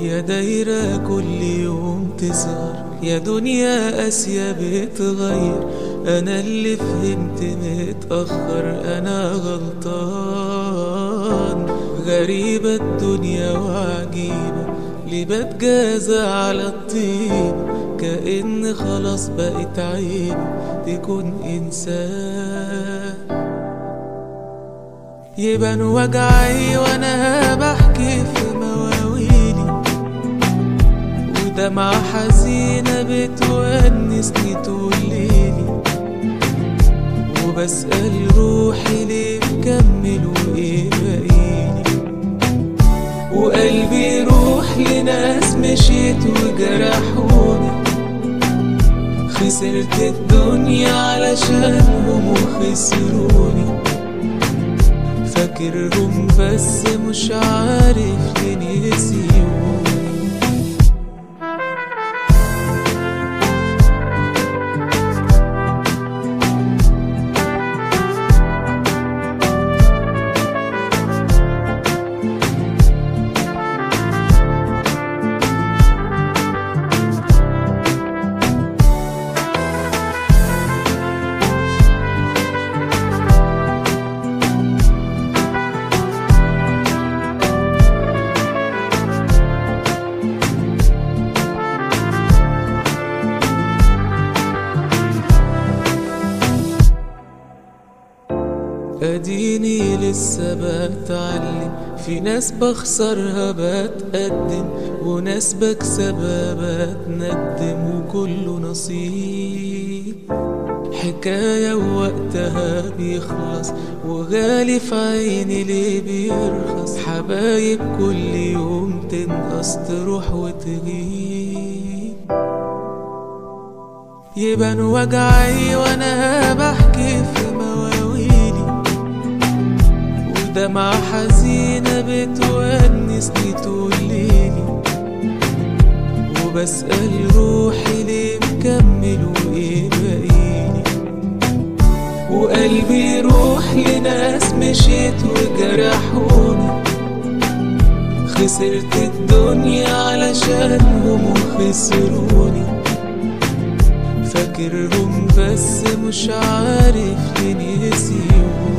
يا دايرة كل يوم تصغر يا دنيا قاسية بتغير أنا اللي فهمت متأخر أنا غلطان غريبة الدنيا وعجيبة ليه بتجازى على الطيب كأن خلاص بقت عيب تكون إنسان يبان وجعي وانا بحكي في مواويلي ودمعة حزينة بتونسني طول ليلي وبسأل روحي ليه مكمل وايه بقيلي وقلبي روح لناس مشيت وجرحوني خسرت الدنيا علشانهم وخسروني فاكرهم بس مش عارف ليه نسيوني اديني لسه بتعلم في ناس بخسرها بتقدم وناس بكسبها بتندم وكله نصيب حكاية ووقتها بيخلص وغالي في عيني ليه بيرخص حبايب كل يوم تنقص تروح وتغيب يبان وجعي وانا بحكي في مواويلي ودمعة حزينة بتونسني طول ليلي وبسأل روحي ليه مكمل وايه بقيلي وقلبي روح لناس مشيت وجرحوني خسرت الدنيا علشانهم وخسروني فاكرهم بس مش عارف ليه نسيوني